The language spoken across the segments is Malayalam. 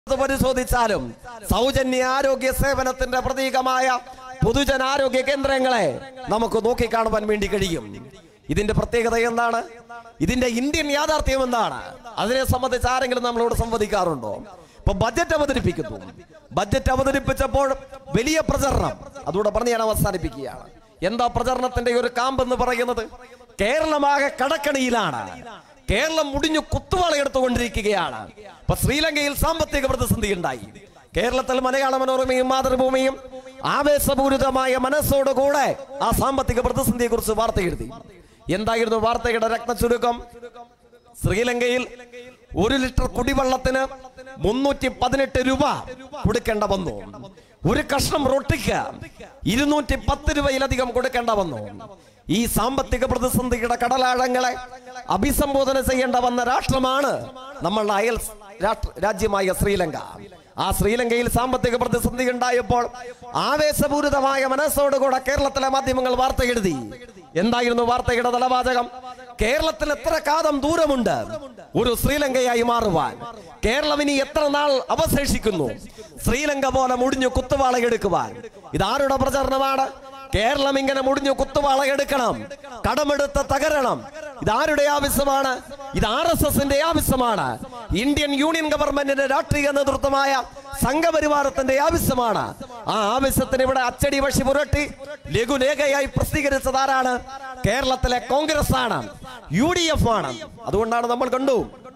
ഇത് പരിശോധിച്ചാലും സൗജന്യ ആരോഗ്യ സേവനത്തിന്റെ പ്രതീകമായ പൊതുജനാരോഗ്യ കേന്ദ്രങ്ങളെ നമുക്ക് നോക്കിക്കാണുവാൻ വേണ്ടി കഴിയും ഇതിന്റെ പ്രത്യേകത എന്താണ് ഇതിന്റെ ഇന്ത്യൻ യാഥാർത്ഥ്യം എന്താണ് അതിനെ സംബന്ധിച്ച് ആരെങ്കിലും നമ്മളോട് സംവദിക്കാറുണ്ടോ ഇപ്പൊ ബജറ്റ് അവതരിപ്പിക്കുന്നു ബജറ്റ് അവതരിപ്പിച്ചപ്പോൾ വലിയ പ്രചരണം അതുകൂടെ പറഞ്ഞ് ഞാൻ അവസാനിപ്പിക്കുകയാണ് എന്താ പ്രചരണത്തിന്റെ ഒരു കാമ്പ് എന്ന് പറയുന്നത് കേരളമാകെ കടക്കണിയിലാണ് കേരളം മുടിഞ്ഞു കുത്തുവാള എടുത്തുകൊണ്ടിരിക്കുകയാണ് ഇപ്പൊ ശ്രീലങ്കയിൽ സാമ്പത്തിക പ്രതിസന്ധി ഉണ്ടായി കേരളത്തിൽ മലയാള മനോരമയും മാതൃഭൂമിയും ആവേശപൂരിതമായ മനസ്സോടുകൂടെ ആ സാമ്പത്തിക പ്രതിസന്ധിയെ കുറിച്ച് വാർത്ത എഴുതി എന്തായിരുന്നു വാർത്തയുടെ രത്ന ചുരുക്കം ശ്രീലങ്കയിൽ ഒരു ലിറ്റർ കുടിവെള്ളത്തിന് മുന്നൂറ്റി പതിനെട്ട് രൂപ കൊടുക്കേണ്ട വന്നു ഒരു കഷ്ണം റൊട്ടിക്ക് ഇരുന്നൂറ്റി പത്ത് രൂപയിലധികം കൊടുക്കേണ്ട വന്നു ഈ സാമ്പത്തിക പ്രതിസന്ധിയുടെ കടലാഴങ്ങളെ അഭിസംബോധന ചെയ്യേണ്ട വന്ന രാഷ്ട്രമാണ് നമ്മളുടെ അയൽ രാഷ്ട്ര- രാജ്യമായ ശ്രീലങ്ക ആ ശ്രീലങ്കയിൽ സാമ്പത്തിക പ്രതിസന്ധി ഉണ്ടായപ്പോൾ ആവേശപൂരിതമായ മനസ്സോടുകൂടെ കേരളത്തിലെ മാധ്യമങ്ങൾ വാർത്ത എഴുതി എന്തായിരുന്നു വാർത്തയുടെ തലവാചകം കേരളത്തിൽ എത്ര കാതം ദൂരമുണ്ട് ഒരു ശ്രീലങ്കയായി മാറുവാൻ കേരളം ഇനി എത്ര നാൾ അവശേഷിക്കുന്നു ശ്രീലങ്ക പോലെ മുടിഞ്ഞു കുത്തുവാള എടുക്കുവാൻ ഇതാരുടെ പ്രചരണമാണ് കേരളം ഇങ്ങനെ മുടിഞ്ഞു കുത്തുവാള എടുക്കണം കടമെടുത്ത് തകരണം ഇതാരുടെ ആവശ്യമാണ് ഇത് ആർ എസ് എസിന്റെ ആവശ്യമാണ് ഇന്ത്യൻ യൂണിയൻ ഗവൺമെന്റിന്റെ രാഷ്ട്രീയ നേതൃത്വമായ സംഘപരിവാരത്തിന്റെ ആവശ്യമാണ് ആ ആവശ്യത്തിന് ഇവിടെ അച്ചടി വശി പുരട്ടി ലഘുലേഖയായി പ്രസിദ്ധീകരിച്ചത് ആരാണ് കേരളത്തിലെ കോൺഗ്രസ് ആണ് യു ഡി എഫ് ആണ് അതുകൊണ്ടാണ് നമ്മൾ കണ്ടു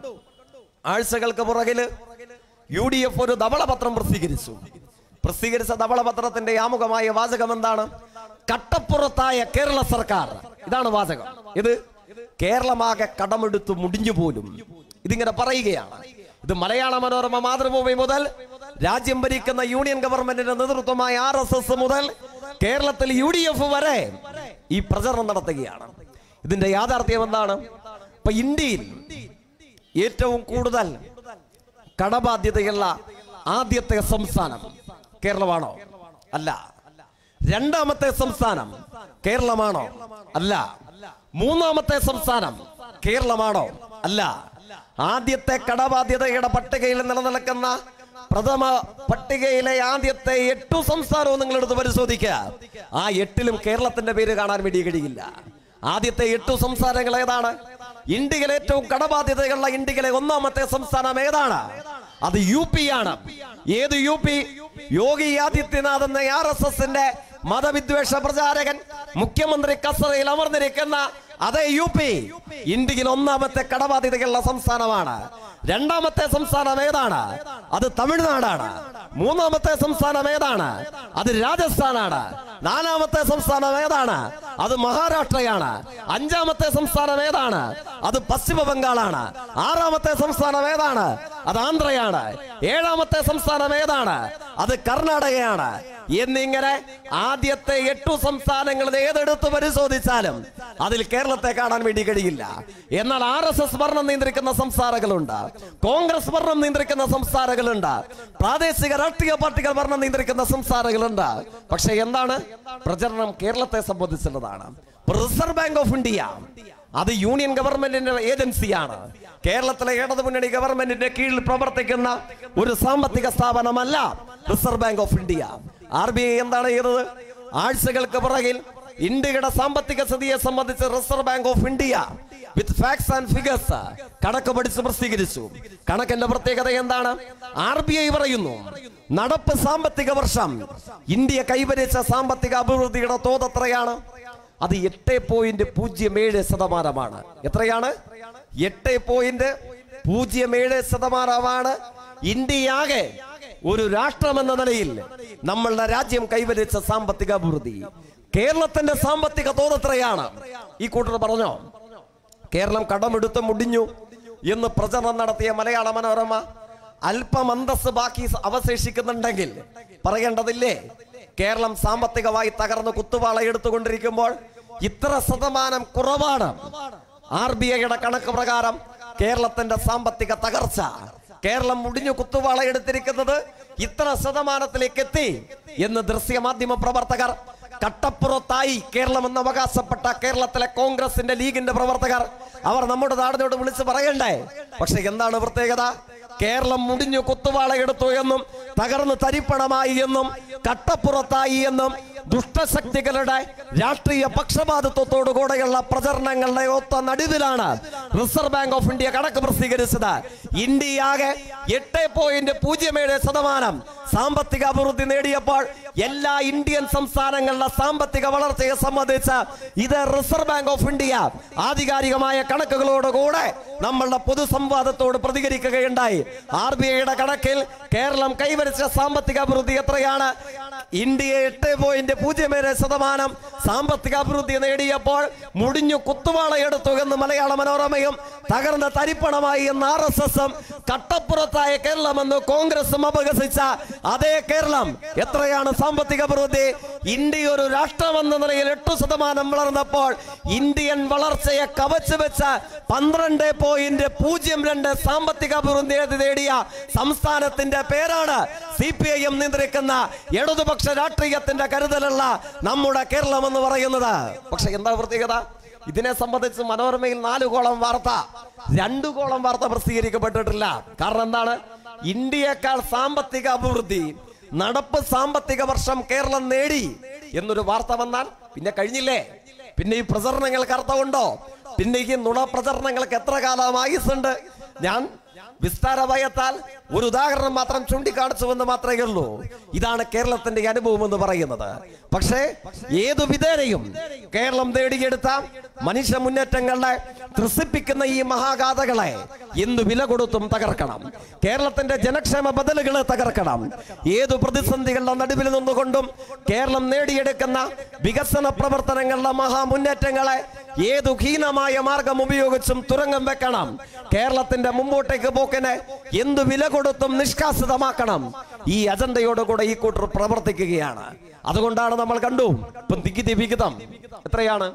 ആഴ്ചകൾക്ക് പുറകില് യു ഡി എഫ് ഒരു ധവളപത്രം പ്രസിദ്ധീകരിച്ചു പ്രസിദ്ധീകരിച്ച ധവളപത്രത്തിന്റെ ആമുഖമായ വാചകം എന്താണ് കട്ടപ്പുറത്തായ കേരള സർക്കാർ ഇതാണ് വാചകം ഇത് കേരളമാകെ കടമെടുത്ത് മുടിഞ്ഞു പോലും ഇതിങ്ങനെ പറയുകയാണ് ഇത് മലയാള മനോരമ മാതൃഭൂമി മുതൽ രാജ്യം ഭരിക്കുന്ന യൂണിയൻ ഗവൺമെന്റിന്റെ നേതൃത്വമായ ആർ എസ് എസ് മുതൽ കേരളത്തിൽ യു ഡി എഫ് വരെ ഈ പ്രചരണം നടത്തുകയാണ് ഇതിന്റെ യാഥാർത്ഥ്യം എന്താണ് ഇപ്പൊ ഇന്ത്യയിൽ ഏറ്റവും കൂടുതൽ കടബാധ്യതയുള്ള ആദ്യത്തെ സംസ്ഥാനം കേരളമാണോ അല്ല രണ്ടാമത്തെ സംസ്ഥാനം കേരളമാണോ അല്ല മൂന്നാമത്തെ സംസ്ഥാനം കേരളമാണോ അല്ല ആദ്യത്തെ കടബാധ്യതയുടെ പട്ടികയിൽ നിലനിൽക്കുന്ന പ്രഥമ പട്ടികയിലെ ആദ്യത്തെ എട്ടു സംസ്ഥാനവും നിങ്ങൾ എടുത്ത് പരിശോധിക്കുക ആ എട്ടിലും കേരളത്തിന്റെ പേര് കാണാൻ വേണ്ടി കഴിയില്ല ആദ്യത്തെ എട്ടു സംസ്ഥാനങ്ങൾ ഏതാണ് ഇന്ത്യയിലെ ഏറ്റവും കടബാധ്യതയുള്ള ഇന്ത്യയിലെ ഒന്നാമത്തെ സംസ്ഥാനം ഏതാണ് അത് യു പി ആണ് ഏത് യു പി യോഗി ആദിത്യനാഥ് എന്ന ആർ എസ് എസിന്റെ മതവിദ്വേഷ പ്രചാരകൻ മുഖ്യമന്ത്രി കസറയിൽ അമർന്നിരിക്കുന്ന അതേ യു പി ഇന്ത്യയിൽ ഒന്നാമത്തെ കടബാധ്യതയുള്ള സംസ്ഥാനമാണ് രണ്ടാമത്തെ സംസ്ഥാനം ഏതാണ് അത് തമിഴ്നാടാണ് മൂന്നാമത്തെ സംസ്ഥാനം ഏതാണ് അത് രാജസ്ഥാനാണ് നാലാമത്തെ സംസ്ഥാനം ഏതാണ് അത് മഹാരാഷ്ട്രയാണ് അഞ്ചാമത്തെ സംസ്ഥാനം ഏതാണ് അത് പശ്ചിമ ബംഗാളാണ് ആറാമത്തെ സംസ്ഥാനം ഏതാണ് അത് ആന്ധ്രയാണ് ഏഴാമത്തെ സംസ്ഥാനം ഏതാണ് അത് കർണാടകയാണ് എന്നിങ്ങനെ ആദ്യത്തെ എട്ടു സംസ്ഥാനങ്ങളിൽ ഏതെടുത്ത് പരിശോധിച്ചാലും അതിൽ കേരളത്തെ കാണാൻ വേണ്ടി കഴിയില്ല എന്നാൽ ആർ എസ് എസ് ഭരണം നിയന്ത്രിക്കുന്ന സംസ്ഥാനങ്ങളുണ്ട് കോൺഗ്രസ് ഭരണം നിയന്ത്രിക്കുന്ന സംസ്ഥാനങ്ങളുണ്ട് പ്രാദേശിക രാഷ്ട്രീയ പാർട്ടികൾ ഭരണം നിയന്ത്രിക്കുന്ന സംസ്ഥാനങ്ങളുണ്ട് പക്ഷെ എന്താണ് പ്രചരണം കേരളത്തെ സംബന്ധിച്ചുള്ളതാണ് റിസർവ് ബാങ്ക് ഓഫ് ഇന്ത്യ അത് യൂണിയൻ ഗവൺമെന്റിന്റെ ഏജൻസിയാണ് കേരളത്തിലെ ഇടതു മുന്നണി ഗവൺമെന്റിന്റെ കീഴിൽ പ്രവർത്തിക്കുന്ന ഒരു സാമ്പത്തിക സ്ഥാപനമല്ല reserve bank of India R B I എന്താണ് ചെയ്തത് ആഴ്ചകൾക്ക് പുറകിൽ ഇന്ത്യയുടെ സാമ്പത്തിക സ്ഥിതിയെ സംബന്ധിച്ച് reserve bank of India with facts and figures കണക്ക് പഠിച്ച് പ്രസിദ്ധീകരിച്ചു കണക്കിന്റെ പ്രത്യേകത എന്താണ് ആർ ബി ഐ പറയുന്നു നടപ്പ് സാമ്പത്തിക വർഷം ഇന്ത്യ കൈവരിച്ച സാമ്പത്തിക അഭിവൃദ്ധിയുടെ തോത് എത്രയാണ് അത് എട്ട് പോയിന്റ് പൂജ്യം ഏഴ് ശതമാനമാണ് എത്രയാണ് എട്ട് പോയിന്റ് പൂജ്യം ഏഴ് ശതമാനമാണ് ഇന്ത്യയാകെ ഒരു രാഷ്ട്രമെന്ന നിലയിൽ നമ്മളുടെ രാജ്യം കൈവരിച്ച സാമ്പത്തിക അഭിവൃദ്ധി കേരളത്തിന്റെ സാമ്പത്തിക തോത് എത്രയാണ് ഈ കൂട്ടർ പറഞ്ഞോ കേരളം കടമെടുത്ത് മുടിഞ്ഞു എന്ന് പ്രചരണം നടത്തിയ മലയാള മനോരമ അല്പം അന്തസ് ബാക്കി അവശേഷിക്കുന്നുണ്ടെങ്കിൽ പറയേണ്ടതില്ലേ കേരളം സാമ്പത്തികമായി തകർന്ന് കുത്തുവാള എടുത്തുകൊണ്ടിരിക്കുമ്പോൾ ഇത്ര ശതമാനം കുറവാണ് ആർ ബി ഐയുടെ കണക്ക് പ്രകാരം കേരളത്തിന്റെ സാമ്പത്തിക തകർച്ച കേരളം മുടിഞ്ഞു കുത്തുവാള എടുത്തിരിക്കുന്നത് ഇത്ര ശതമാനത്തിലേക്ക് എത്തി എന്ന് ദൃശ്യമാധ്യമ പ്രവർത്തകർ കട്ടപ്പുറത്തായി കേരളം എന്ന് അവകാശപ്പെട്ട കേരളത്തിലെ കോൺഗ്രസിന്റെ ലീഗിന്റെ പ്രവർത്തകർ അവർ നമ്മുടെ നാടിനോട് വിളിച്ച് പറയണ്ടേ പക്ഷെ എന്താണ് പ്രത്യേകത കേരളം മുടിഞ്ഞു കുത്തുവാളയെടുത്തു എന്നും തകർന്ന് തരിപ്പണമായി എന്നും കട്ടപ്പുറത്തായി എന്നും ദുഷ്ടശക്തികളുടെ രാഷ്ട്രീയ പക്ഷപാതിത്വത്തോടുകൂടെയുള്ള പ്രചരണങ്ങളുടെ ഒത്ത നടുവിലാണ് റിസർവ് ബാങ്ക് ഓഫ് ഇന്ത്യ കണക്ക് പ്രസിദ്ധീകരിച്ചത് ഇന്ത്യയാകെ എട്ട് പോയിന്റ് പൂജ്യം ഏഴ് ശതമാനം സാമ്പത്തിക അഭിവൃദ്ധി നേടിയപ്പോൾ എല്ലാ ഇന്ത്യൻ സംസ്ഥാനങ്ങളുടെ സാമ്പത്തിക വളർച്ചയെ സംബന്ധിച്ച് ഇത് റിസർവ് ബാങ്ക് ഓഫ് ഇന്ത്യ ആധികാരികമായ കണക്കുകളോടുകൂടെ നമ്മളുടെ പൊതുസംവാദത്തോട് പ്രതികരിക്കുകയുണ്ടായി ആർ ബി ഐയുടെ കണക്കിൽ കേരളം കൈവരിച്ച സാമ്പത്തിക അഭിവൃദ്ധി എത്രയാണ് ഇന്ത്യ എട്ട് പോയിന്റ് പൂജ്യം ഏഴ് ശതമാനം സാമ്പത്തിക അഭിവൃദ്ധി നേടിയപ്പോൾ മുടിഞ്ഞു കുത്തുവാളയെടുത്തു എന്ന് മലയാള മനോരമയും തകർന്ന തരിപ്പണമായി എന്ന് ആർ എസ് എസും കട്ടപ്പുറത്തായ കേരളമെന്ന് കോൺഗ്രസും അപഹസിച്ച അതേ കേരളം എത്രയാണ് സാമ്പത്തിക അഭിവൃദ്ധി ഇന്ത്യ ഒരു രാഷ്ട്രമെന്ന നിലയിൽ എട്ടു ശതമാനം വളർന്നപ്പോൾ ഇന്ത്യൻ വളർച്ചയെ കവച്ചു വെച്ച പന്ത്രണ്ട് പോയിന്റ് പൂജ്യം രണ്ട് സാമ്പത്തിക അഭിവൃദ്ധി നേടിയ സംസ്ഥാനത്തിന്റെ പേരാണ് സി പി ഐ എം നിയന്ത്രിക്കുന്ന ഇടതുപക്ഷ രാഷ്ട്രീയത്തിന്റെ കരുതലുള്ള നമ്മുടെ കേരളം എന്ന് പറയുന്നത് പക്ഷെ എന്താ പ്രത്യേകത ഇതിനെ സംബന്ധിച്ച് മനോരമയിൽ നാല് കോളം വാർത്ത രണ്ടു കോളം വാർത്ത പ്രസിദ്ധീകരിക്കപ്പെട്ടിട്ടില്ല കാരണം എന്താണ് ഇന്ത്യയേക്കാൾ സാമ്പത്തിക അഭിവൃദ്ധി നടപ്പ് സാമ്പത്തിക വർഷം കേരളം നേടി എന്നൊരു വാർത്ത വന്നാൽ പിന്നെ കഴിഞ്ഞില്ലേ പിന്നെ ഈ പ്രചരണങ്ങൾക്ക് അർത്ഥമുണ്ടോ പിന്നെ ഈ നുണ പ്രചരണങ്ങൾക്ക് എത്ര കാലം ആയുസുണ്ട് ഞാൻ വിസ്താരഭയത്താൽ ഒരു ഉദാഹരണം മാത്രം ചൂണ്ടിക്കാണിച്ചുവെന്ന് മാത്രമേ ഉള്ളൂ ഇതാണ് കേരളത്തിന്റെ അനുഭവം എന്ന് പറയുന്നത് പക്ഷേ ഏതു വിധേനയും കേരളം നേടിയെടുത്ത മനുഷ്യ മുന്നേറ്റങ്ങളെ ത്രസിപ്പിക്കുന്ന ഈ മഹാഗാഥകളെ എന്ത് വില കൊടുത്തും തകർക്കണം കേരളത്തിന്റെ ജനക്ഷേമ ബദലുകളെ തകർക്കണം ഏതു പ്രതിസന്ധികളുടെ നടുവിൽ നിന്നുകൊണ്ടും കേരളം നേടിയെടുക്കുന്ന വികസന പ്രവർത്തനങ്ങളുടെ മഹാമുന്നേറ്റങ്ങളെ ഏതു ഹീനമായ മാർഗം ഉപയോഗിച്ചും തുരങ്കം വെക്കണം കേരളത്തിന്റെ മുമ്പോട്ടേക്ക് പോക്കിനെ എന്തു വില കൊടുത്തും നിഷ്കാസിതമാക്കണം ഈ അജണ്ടയോടുകൂടെ ഈ കൂട്ടർ പ്രവർത്തിക്കുകയാണ് അതുകൊണ്ടാണ് നമ്മൾ കണ്ടു ഇപ്പം നികുതി വിഹിതം എത്രയാണ്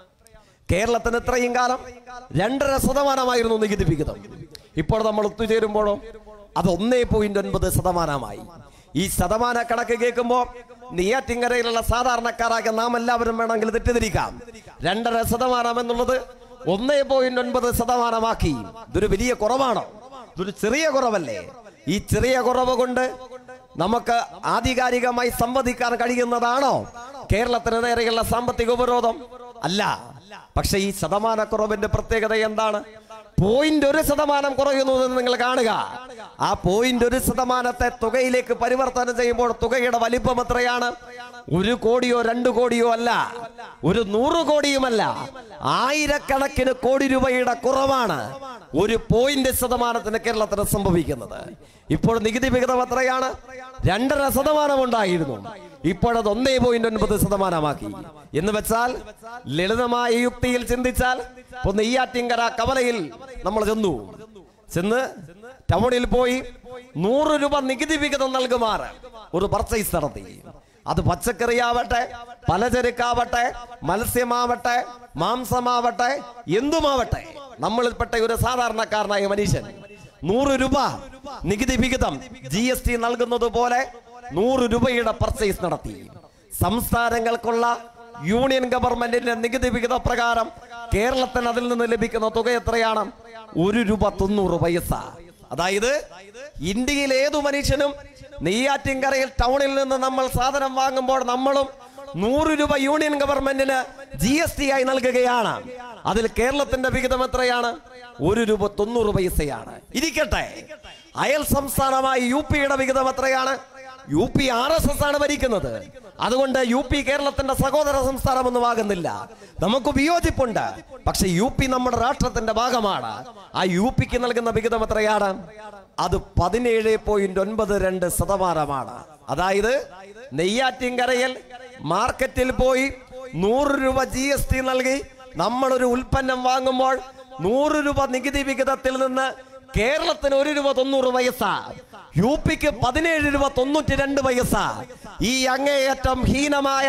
കേരളത്തിന് ഇത്രയും കാലം രണ്ടര ശതമാനമായിരുന്നു നികുതി വിഹിതം ഇപ്പോൾ നമ്മൾ ഒത്തുചേരുമ്പോഴോ അത് ഒന്നേ പോയിന്റ് ഒൻപത് ശതമാനമായി ഈ ശതമാന കണക്ക് കേൾക്കുമ്പോൾ നെയ്യാറ്റിങ്കരയിലുള്ള സാധാരണക്കാരായ നാം എല്ലാവരും വേണമെങ്കിൽ തെറ്റിദ്ധരിക്കാം രണ്ടര ശതമാനം എന്നുള്ളത് ഒന്നേ പോയിന്റ് ഒൻപത് ശതമാനമാക്കി ഇതൊരു വലിയ കുറവാണോ ഇതൊരു ചെറിയ കുറവല്ലേ ഈ ചെറിയ കുറവ് കൊണ്ട് നമുക്ക് ആധികാരികമായി സംവദിക്കാൻ കഴിയുന്നതാണോ കേരളത്തിന് നേരെയുള്ള സാമ്പത്തിക ഉപരോധം അല്ല പക്ഷെ ഈ ശതമാനക്കുറവിന്റെ പ്രത്യേകത എന്താണ് പോയിന്റ് ഒരു ശതമാനം കുറയുന്നു എന്ന് നിങ്ങൾ കാണുക ആ പോയിന്റ് ഒരു ശതമാനത്തെ തുകയിലേക്ക് പരിവർത്തനം ചെയ്യുമ്പോൾ തുകയുടെ വലിപ്പം എത്രയാണ് ഒരു കോടിയോ രണ്ട് കോടിയോ അല്ല ഒരു നൂറ് കോടിയുമല്ല ആയിരക്കണക്കിന് കോടി രൂപയുടെ കുറവാണ് ഒരു പോയിന്റ് ശതമാനത്തിന് കേരളത്തിന് സംഭവിക്കുന്നത് ഇപ്പോൾ നികുതി വിഹിതം എത്രയാണ് രണ്ടര ശതമാനം ഉണ്ടായിരുന്നു ഇപ്പോഴത് ഒന്നേ പോയിന്റ് ഒൻപത് ശതമാനമാക്കി എന്ന് വെച്ചാൽ ലളിതമായ യുക്തിയിൽ ചിന്തിച്ചാൽ ഇപ്പൊ നെയ്യാറ്റിങ്കര കവലയിൽ നമ്മൾ ചെന്നു ചെന്ന് ടൗണിൽ പോയി നൂറ് രൂപ നികുതി വിഹിതം നൽകുമാറ് ഒരു പർച്ചേസ് നടത്തി അത് പച്ചക്കറിയാവട്ടെ പലചരക്കാവട്ടെ മത്സ്യമാവട്ടെ മാംസമാവട്ടെ എന്തുമാവട്ടെ നമ്മളിൽപ്പെട്ട ഒരു സാധാരണക്കാരനായ മനുഷ്യൻ നൂറ് രൂപ നികുതി വിഹിതം ജി എസ് ടി നൽകുന്നത് പോലെ നൂറ് രൂപയുടെ പർച്ചേസ് നടത്തി സംസ്ഥാനങ്ങൾക്കുള്ള യൂണിയൻ ഗവൺമെന്റിന്റെ നികുതി വിഹിത പ്രകാരം കേരളത്തിന് അതിൽ നിന്ന് ലഭിക്കുന്ന തുക എത്രയാണ് ഒരു രൂപ തൊണ്ണൂറ് പൈസ അതായത് ഇന്ത്യയിൽ ഏതു മനുഷ്യനും നെയ്യാറ്റിൻകരയിൽ ടൗണിൽ നിന്ന് നമ്മൾ സാധനം വാങ്ങുമ്പോൾ നമ്മളും നൂറ് രൂപ യൂണിയൻ ഗവൺമെന്റിന് ജി എസ് ടി ആയി നൽകുകയാണ് അതിൽ കേരളത്തിന്റെ വിഹിതം എത്രയാണ് ഒരു രൂപ തൊണ്ണൂറ് പൈസയാണ് ഇരിക്കട്ടെ അയൽ സംസ്ഥാനമായി യു പിയുടെ വിഹിതം എത്രയാണ് U P R S S ആണ് ഭരിക്കുന്നത് അതുകൊണ്ട് യു പി കേരളത്തിന്റെ സഹോദര സംസ്ഥാനമൊന്നും ആകുന്നില്ല നമുക്ക് വിയോജിപ്പുണ്ട് പക്ഷെ യു പി നമ്മുടെ രാഷ്ട്രത്തിന്റെ ഭാഗമാണ് ആ യു പിക്ക് നൽകുന്ന വിഹിതം എത്രയാണ് അത് പതിനേഴ് പോയിന്റ് ഒൻപത് രണ്ട് ശതമാനമാണ് അതായത് നെയ്യാറ്റിൻകരയിൽ മാർക്കറ്റിൽ പോയി നൂറ് രൂപ ജി എസ് ടി നൽകി നമ്മളൊരു ഉൽപ്പന്നം വാങ്ങുമ്പോൾ നൂറ് രൂപ നികുതി വിഹിതത്തിൽ നിന്ന് കേരളത്തിന് ഒരു രൂപ തൊണ്ണൂറ് പൈസ യു പിക്ക് പതിനേഴ് രൂപ തൊണ്ണൂറ്റി രണ്ട് പൈസ ഈ അങ്ങേയറ്റം ഹീനമായ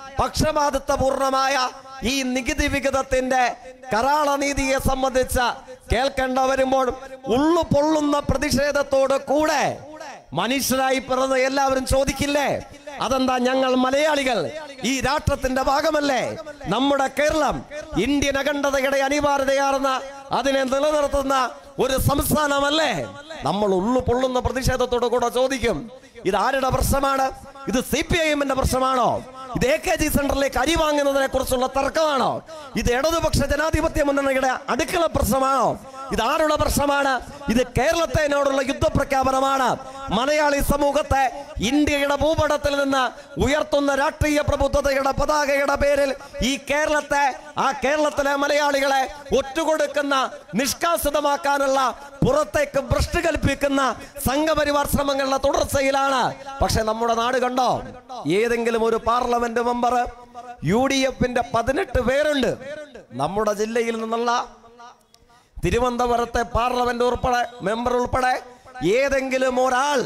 പക്ഷപാതിത്വപൂർണമായ ഈ നികുതി വിഹിതത്തിന്റെ കരാള നീതിയെ സംബന്ധിച്ച് കേൾക്കേണ്ട വരുമ്പോൾ ഉള്ളു പൊള്ളുന്ന പ്രതിഷേധത്തോട് കൂടെ മനുഷ്യരായി പിറന്ന എല്ലാവരും ചോദിക്കില്ലേ അതെന്താ ഞങ്ങൾ മലയാളികൾ ഈ രാഷ്ട്രത്തിന്റെ ഭാഗമല്ലേ നമ്മുടെ കേരളം ഇന്ത്യൻ അഖണ്ഡതയുടെ അനിവാര്യതയാർന്ന അതിനെ നിലനിർത്തുന്ന ഒരു സംസ്ഥാനമല്ലേ നമ്മൾ ഉള്ളു പൊള്ളുന്ന പ്രതിഷേധത്തോട് കൂടെ ചോദിക്കും ഇത് ആരുടെ പ്രശ്നമാണ് ഇത് സി പി ഐ എമ്മിന്റെ പ്രശ്നമാണോ ഇത് എ കെ ജി സെന്ററിലേക്ക് അരി വാങ്ങുന്നതിനെ കുറിച്ചുള്ള തർക്കമാണോ ഇത് ഇടതുപക്ഷ ജനാധിപത്യ മുന്നണിയുടെ അടുക്കള പ്രശ്നമാണോ ഇത് ആരുടെ പ്രശ്നമാണ് ഇത് കേരളത്തിനോടുള്ള യുദ്ധപ്രഖ്യാപനമാണ് മലയാളി സമൂഹത്തെ ഇന്ത്യയുടെ ഭൂപടത്തിൽ നിന്ന് ഉയർത്തുന്ന രാഷ്ട്രീയ പ്രബുദ്ധതയുടെ പതാകയുടെ പേരിൽ ഈ കേരളത്തെ ആ കേരളത്തിലെ മലയാളികളെ ഒറ്റുകൊടുക്കുന്ന നിഷ്കാസിതമാക്കാനുള്ള പുറത്തേക്ക് ഭ്രഷ്ട് കൽപ്പിക്കുന്ന സംഘപരിവാർ ശ്രമങ്ങളുടെ തുടർച്ചയിലാണ് പക്ഷെ നമ്മുടെ നാട് കണ്ടോ ഏതെങ്കിലും ഒരു പാർലമെന്റ് മെമ്പർ യു ഡി എഫിന്റെ പതിനെട്ട് പേരുണ്ട് നമ്മുടെ ജില്ലയിൽ നിന്നുള്ള തിരുവനന്തപുരത്തെ പാർലമെന്റ് ഉൾപ്പെടെ മെമ്പർ ഉൾപ്പെടെ ഏതെങ്കിലും ഒരാൾ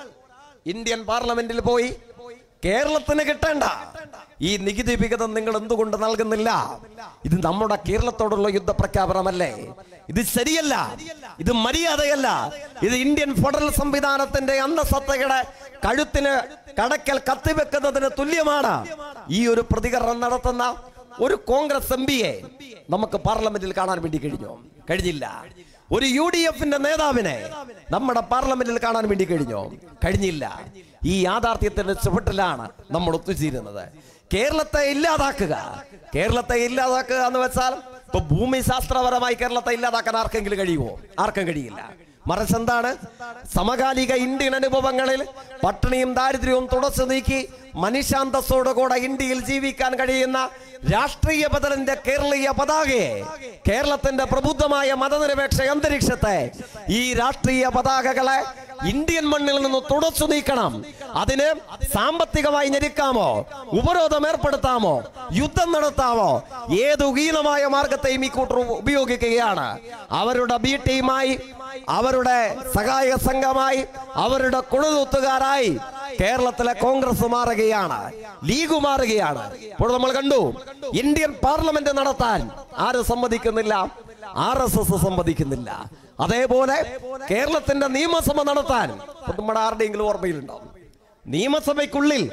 ഇന്ത്യൻ പാർലമെന്റിൽ പോയി കേരളത്തിന് കിട്ടേണ്ട ഈ നികുതി വിഹിതം നിങ്ങൾ എന്തുകൊണ്ട് നൽകുന്നില്ല ഇത് നമ്മുടെ കേരളത്തോടുള്ള യുദ്ധപ്രഖ്യാപനമല്ലേ ഇത് ശരിയല്ല ഇത് മര്യാദയല്ല ഇത് ഇന്ത്യൻ ഫെഡറൽ സംവിധാനത്തിന്റെ അന്തസത്തയുടെ കഴുത്തിന് കടക്കൽ കത്തിവെക്കുന്നതിന് തുല്യമാണ് ഈ ഒരു പ്രതികരണം നടത്തുന്ന ഒരു കോൺഗ്രസ് എം പിയെ നമുക്ക് പാർലമെന്റിൽ കാണാൻ വേണ്ടി കഴിഞ്ഞു കഴിഞ്ഞില്ല ഒരു യു ഡി എഫിന്റെ നേതാവിനെ നമ്മുടെ പാർലമെന്റിൽ കാണാൻ വേണ്ടി കഴിഞ്ഞു കഴിഞ്ഞില്ല ഈ യാഥാർത്ഥ്യത്തിന്റെ ചുവട്ടിലാണ് നമ്മൾ ഒത്തുചേരുന്നത് കേരളത്തെ ഇല്ലാതാക്കുക കേരളത്തെ ഇല്ലാതാക്കുക എന്ന് വെച്ചാൽ ഇപ്പൊ ഭൂമി ശാസ്ത്രപരമായി കേരളത്തെ ഇല്ലാതാക്കാൻ ആർക്കെങ്കിലും കഴിയുമോ ആർക്കും കഴിയില്ല മറിച്ച് എന്താണ് സമകാലിക ഇന്ത്യൻ അനുഭവങ്ങളിൽ പട്ടിണിയും ദാരിദ്ര്യവും തുടച്ചു നീക്കി മനുഷ്യാന്തസ്സോടുകൂടെ ഇന്ത്യയിൽ ജീവിക്കാൻ കഴിയുന്ന രാഷ്ട്രീയ ബദലിന്റെ കേരളീയ പതാകയെ കേരളത്തിന്റെ പ്രബുദ്ധമായ മതനിരപേക്ഷ അന്തരീക്ഷത്തെ ഈ രാഷ്ട്രീയ പതാകകളെ ഇന്ത്യൻ മണ്ണിൽ നിന്ന് തുടച്ചു നീക്കണം അതിന് സാമ്പത്തികമായി ഞെരുക്കാമോ ഉപരോധം ഏർപ്പെടുത്താമോ യുദ്ധം നടത്താമോ ഏത് ഉഗീനമായ മാർഗത്തെയും ഈ കൂട്ടർ ഉപയോഗിക്കുകയാണ് അവരുടെ ബി ടീമായി അവരുടെ സഹായ സംഘമായി അവരുടെ കുണുതൂത്തുകാരായി കേരളത്തിലെ കോൺഗ്രസ് മാറുകയാണ് ലീഗ് മാറുകയാണ് ഇപ്പോൾ നമ്മൾ കണ്ടു ഇന്ത്യൻ പാർലമെന്റ് നടത്താൻ ആരും സമ്മതിക്കുന്നില്ല ആർ എസ് എസ് സമ്മതിക്കുന്നില്ല അതേപോലെ കേരളത്തിന്റെ നിയമസഭ നടത്താൻ ഇപ്പൊ നമ്മുടെ ആരുടെയെങ്കിലും ഓർമ്മയിലുണ്ടാവും നിയമസഭയ്ക്കുള്ളിൽ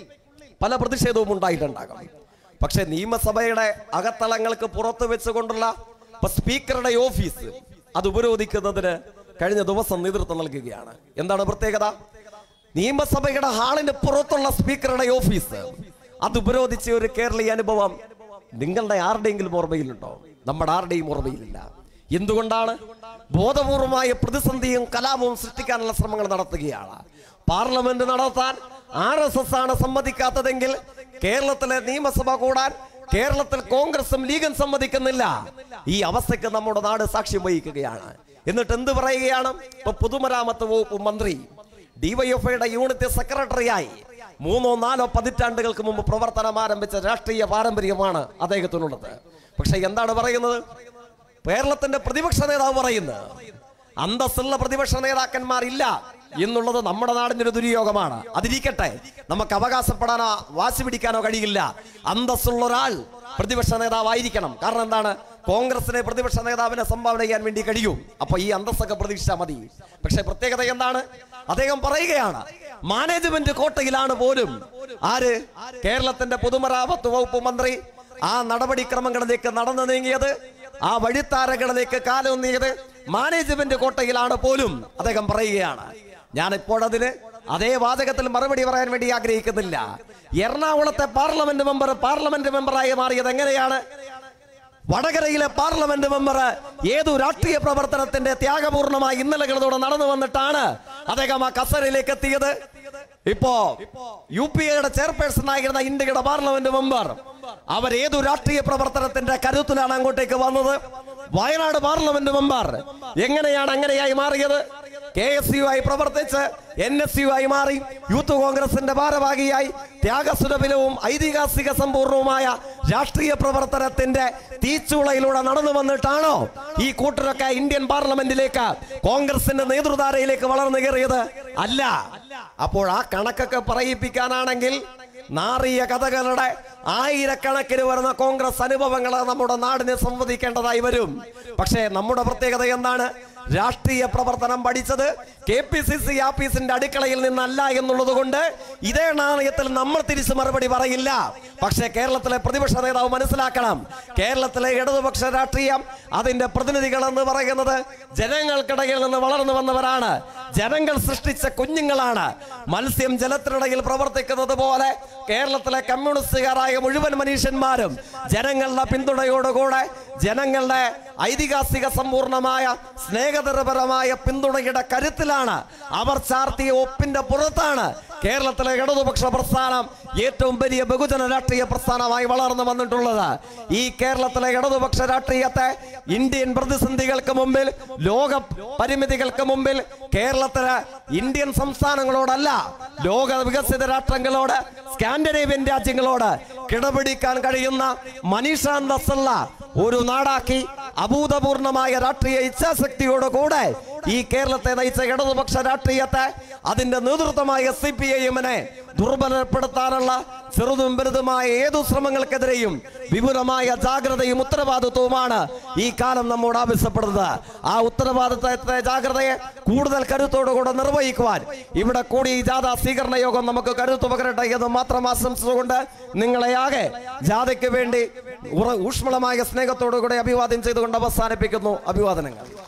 പല പ്രതിഷേധവും ഉണ്ടായിട്ടുണ്ടാകാം പക്ഷെ നിയമസഭയുടെ അകത്തളങ്ങൾക്ക് പുറത്ത് വെച്ചുകൊണ്ടുള്ള ഇപ്പൊ സ്പീക്കറുടെ ഓഫീസ് അത് ഉപരോധിക്കുന്നതിന് കഴിഞ്ഞ ദിവസം നേതൃത്വം നൽകുകയാണ് എന്താണ് പ്രത്യേകത നിയമസഭയുടെ ഹാളിന് പുറത്തുള്ള സ്പീക്കറുടെ ഓഫീസ് അത് ഉപരോധിച്ച ഒരു കേരളീയ അനുഭവം നിങ്ങളുടെ ആരുടെയെങ്കിലും ഓർമ്മയിലുണ്ടോ നമ്മുടെ ആരുടെയും ഓർമ്മയിലില്ല എന്തുകൊണ്ടാണ് ബോധപൂർവമായ പ്രതിസന്ധിയും കലാപവും സൃഷ്ടിക്കാനുള്ള ശ്രമങ്ങൾ നടത്തുകയാണ് പാർലമെന്റ് നടത്താൻ ആർ എസ് എസ് ആണ് സമ്മതിക്കാത്തതെങ്കിൽ കേരളത്തിലെ നിയമസഭ കൂടാൻ കേരളത്തിൽ കോൺഗ്രസും ലീഗും സമ്മതിക്കുന്നില്ല ഈ അവസ്ഥയ്ക്ക് നമ്മുടെ നാട് സാക്ഷ്യം വഹിക്കുകയാണ് എന്നിട്ട് എന്ത് പറയുകയാണ് ഇപ്പൊ പൊതുമരാമത്ത് വകുപ്പ് മന്ത്രി ഡിവൈഎഫ്ഐയുടെ യൂണിറ്റ് സെക്രട്ടറിയായി മൂന്നോ നാലോ പതിറ്റാണ്ടുകൾക്ക് മുമ്പ് പ്രവർത്തനം ആരംഭിച്ച രാഷ്ട്രീയ പാരമ്പര്യമാണ് അദ്ദേഹത്തിനുള്ളത് പക്ഷെ എന്താണ് പറയുന്നത് കേരളത്തിന്റെ പ്രതിപക്ഷ നേതാവ് പറയുന്നത് അന്തസ്സുള്ള പ്രതിപക്ഷ നേതാക്കന്മാർ ഇല്ല എന്നുള്ളത് നമ്മുടെ നാടിന്റെ ഒരു ദുര്യോഗമാണ് അതിരിക്കട്ടെ നമുക്ക് അവകാശപ്പെടാനോ വാശി പിടിക്കാനോ കഴിയില്ല അന്തസ്സുള്ള ഒരാൾ പ്രതിപക്ഷ നേതാവായിരിക്കണം കാരണം എന്താണ് കോൺഗ്രസിനെ പ്രതിപക്ഷ നേതാവിനെ സംഭാവന ചെയ്യാൻ വേണ്ടി കഴിയും അപ്പൊ ഈ അന്തസ്സൊക്കെ പ്രതീക്ഷിച്ചാൽ മതി പക്ഷെ പ്രത്യേകത എന്താണ് അദ്ദേഹം പറയുകയാണ് മാനേജ്മെന്റ് കോട്ടയിലാണ് പോലും ആര് കേരളത്തിന്റെ പൊതുമരാമത്ത് വകുപ്പ് മന്ത്രി ആ നടപടിക്രമങ്ങളിലേക്ക് നടന്നു നീങ്ങിയത് ആ വഴിത്താരകളിലേക്ക് കാലൊന്നിയത് മാനേജ്മെന്റ് കോട്ടയിലാണ് പോലും അദ്ദേഹം പറയുകയാണ് ഞാൻ ഇപ്പോൾ അതിന് അതേ വാചകത്തിൽ മറുപടി പറയാൻ വേണ്ടി ആഗ്രഹിക്കുന്നില്ല എറണാകുളത്തെ പാർലമെന്റ് മെമ്പർ പാർലമെന്റ് മെമ്പറായി മാറിയത് എങ്ങനെയാണ് വടകരയിലെ പാർലമെന്റ് മെമ്പർ ഏതു രാഷ്ട്രീയ പ്രവർത്തനത്തിന്റെ ത്യാഗപൂർണമായ ഇന്നലകളോടെ നടന്നു വന്നിട്ടാണ് അദ്ദേഹം ആ കസരയിലേക്ക് എത്തിയത് ഇപ്പോ യു പി എയുടെ ചെയർപേഴ്സൺ ആയിരുന്ന ഇന്ത്യയുടെ പാർലമെന്റ് മെമ്പർ അവർ ഏതു രാഷ്ട്രീയ പ്രവർത്തനത്തിന്റെ കരുത്തിലാണ് അങ്ങോട്ടേക്ക് വന്നത് വയനാട് പാർലമെന്റ് മെമ്പർ എങ്ങനെയാണ് അങ്ങനെയായി മാറിയത് കെ എസ് യു ആയി പ്രവർത്തിച്ച് എൻ എസ് യു ആയി മാറി യൂത്ത് കോൺഗ്രസിന്റെ ഭാരവാഹിയായി ത്യാഗസുരഭിലവും ഐതിഹാസിക സമ്പൂർണവുമായ രാഷ്ട്രീയ പ്രവർത്തനത്തിന്റെ തീച്ചുളയിലൂടെ നടന്നു വന്നിട്ടാണോ ഈ കൂട്ടരൊക്കെ ഇന്ത്യൻ പാർലമെന്റിലേക്ക് കോൺഗ്രസിന്റെ നേതൃധാരയിലേക്ക് വളർന്നു കയറിയത് അല്ല അപ്പോൾ ആ കണക്കൊക്കെ പറയിപ്പിക്കാനാണെങ്കിൽ നാറിയ കഥകളുടെ ആയിരക്കണക്കിന് വരുന്ന കോൺഗ്രസ് അനുഭവങ്ങൾ നമ്മുടെ നാടിനെ സംവദിക്കേണ്ടതായി വരും പക്ഷേ നമ്മുടെ പ്രത്യേകത എന്താണ് രാഷ്ട്രീയ പ്രവർത്തനം പഠിച്ചത് കെ പി സി സി ആഫീസിന്റെ അടുക്കളയിൽ നിന്നല്ല എന്നുള്ളത് കൊണ്ട് ഇതേ നാണയത്തിൽ നമ്മൾ തിരിച്ചു മറുപടി പറയില്ല പക്ഷേ കേരളത്തിലെ പ്രതിപക്ഷ നേതാവ് മനസ്സിലാക്കണം കേരളത്തിലെ ഇടതുപക്ഷ രാഷ്ട്രീയം അതിന്റെ പ്രതിനിധികൾ എന്ന് പറയുന്നത് ജനങ്ങൾക്കിടയിൽ നിന്ന് വളർന്നു വന്നവരാണ് ജനങ്ങൾ സൃഷ്ടിച്ച കുഞ്ഞുങ്ങളാണ് മത്സ്യം ജലത്തിനിടയിൽ പ്രവർത്തിക്കുന്നത് പോലെ കേരളത്തിലെ കമ്മ്യൂണിസ്റ്റുകാരായ മുഴുവൻ മനുഷ്യന്മാരും ജനങ്ങളുടെ പിന്തുണയോടുകൂടെ ജനങ്ങളുടെ ഐതിഹാസിക സമ്പൂർണമായ സ്നേഹതരപരമായ പിന്തുണയുടെ കരുത്തിലാണ് അവർ ചാർത്തിയ ഒപ്പിന്റെ പുറത്താണ് കേരളത്തിലെ ഇടതുപക്ഷ പ്രസ്ഥാനം ഏറ്റവും വലിയ ബഹുജന രാഷ്ട്രീയ പ്രസ്ഥാനമായി വളർന്നു വന്നിട്ടുള്ളത് ഈ കേരളത്തിലെ ഇടതുപക്ഷ രാഷ്ട്രീയത്തെ ഇന്ത്യൻ പ്രതിസന്ധികൾക്ക് മുമ്പിൽ ലോക പരിമിതികൾക്ക് മുമ്പിൽ കേരളത്തിലെ ഇന്ത്യൻ സംസ്ഥാനങ്ങളോടല്ല ലോക വികസിത രാഷ്ട്രങ്ങളോട് സ്കാൻഡിനേവ്യൻ രാജ്യങ്ങളോട് കിടപിടിക്കാൻ കഴിയുന്ന മനീഷാന്തസ്സുള്ള ഒരു നാടാക്കി അഭൂതപൂർണമായ രാഷ്ട്രീയ ഇച്ഛാശക്തിയോട് കൂടെ ഈ കേരളത്തെ നയിച്ച ഇടതുപക്ഷ രാഷ്ട്രീയത്തെ അതിന്റെ നേതൃത്വമായ സി പി ഐ എമ്മിനെ ദുർബലപ്പെടുത്താനുള്ള ചെറുതും വലുതുമായ ഏതു ശ്രമങ്ങൾക്കെതിരെയും വിപുലമായ ജാഗ്രതയും ഉത്തരവാദിത്വവുമാണ് ഈ കാലം നമ്മോട് ആവശ്യപ്പെടുന്നത് ആ ഉത്തരവാദിത്തത്തെ ജാഗ്രതയെ കൂടുതൽ കരുത്തോടുകൂടെ നിർവഹിക്കുവാൻ ഇവിടെ കൂടി ഈ ജാഥ സ്വീകരണ യോഗം നമുക്ക് കരുത്തു പകരട്ടെ എന്ന് മാത്രം ആശംസിച്ചുകൊണ്ട് നിങ്ങളെ ആകെ ജാഥയ്ക്ക് വേണ്ടി ഉറ- ഊഷ്മളമായ സ്നേഹത്തോടുകൂടെ അഭിവാദ്യം ചെയ്തുകൊണ്ട് അവസാനിപ്പിക്കുന്നു അഭിവാദനങ്ങൾ